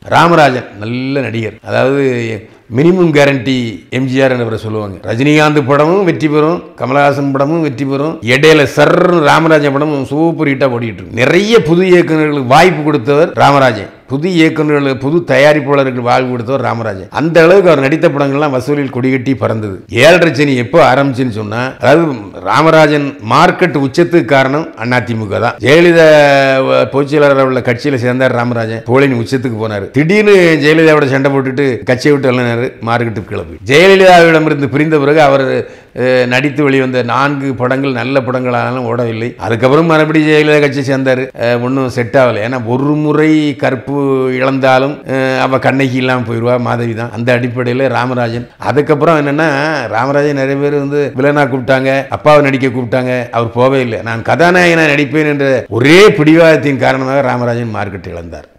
ராமராஜன் நல்ல நடிகர் அதாவது மினிமம் கேரண்டி எம்ஜிஆர் என்பவரை சொல்லுவாங்க ரஜினிகாந்த் படமும் வெற்றி பெறும் கமலஹாசன் படமும் வெற்றி பெறும் இடையில சர்ன்னு ராமராஜன் படமும் சூப்பர் ஹிட்டா ஓடிட்டு இருக்கு நிறைய புது இயக்குநர்களுக்கு வாய்ப்பு கொடுத்தவர் ராமராஜன் புது இயக்குநர்களுக்கு புது தயாரிப்பாளருக்கு வாய்ப்பு கொடுத்தவர் ராமராஜன் அந்த அளவுக்கு அவர் நடித்த படங்கள்லாம் வசூலில் கொடிகட்டி பறந்தது ஏழரை சனி எப்போ ஆரம்பிச்சுன்னு சொன்னா அதாவது ராமராஜன் மார்க்கெட் உச்சத்துக்கு காரணம் அதிமுக தான் ஜெயலலிதா அஹ், பொதுச்செயலாளர் உள்ள கட்சியில சேர்ந்தார் ராமராஜன் புகழின் உச்சத்துக்கு போனார் திடீர்னு ஜெயலலிதாவோட சண்டை போட்டுட்டு கட்சியை விட்டு விளையாடுறாரு மார்க்கெட்டு கிளம்பி ஜெயலலிதாவிடமிருந்து பிரிந்த பிறகு அவர் அஹ், நடித்து வெளிவந்த நான்கு படங்கள் நல்ல படங்களானாலும் ஓடவில்லை அதுக்கப்புறம் மறுபடியும் ஜெயலலிதா கட்சி சேர்ந்தார் ஒன்றும் செட் ஆகலை ஏன்னா ஒரு முறை கற்பு இழந்தாலும் அஹ், அவ கண்ணகி இல்லாமல் போயிடுவா மாதவி தான் அந்த அடிப்படையில் ராமராஜன் அதுக்கப்புறம் என்னன்னா ராமராஜன் நிறைய பேர் வந்து வில்லனா கூப்பிட்டாங்க அப்பாவை நடிக்க கூப்பிட்டாங்க அவர் போவே இல்லை நான் கதாநாயகனா நடிப்பேன் என்ற ஒரே பிடிவாதத்தின் காரணமாக ராமராஜன் மார்க்கெட் இழந்தார்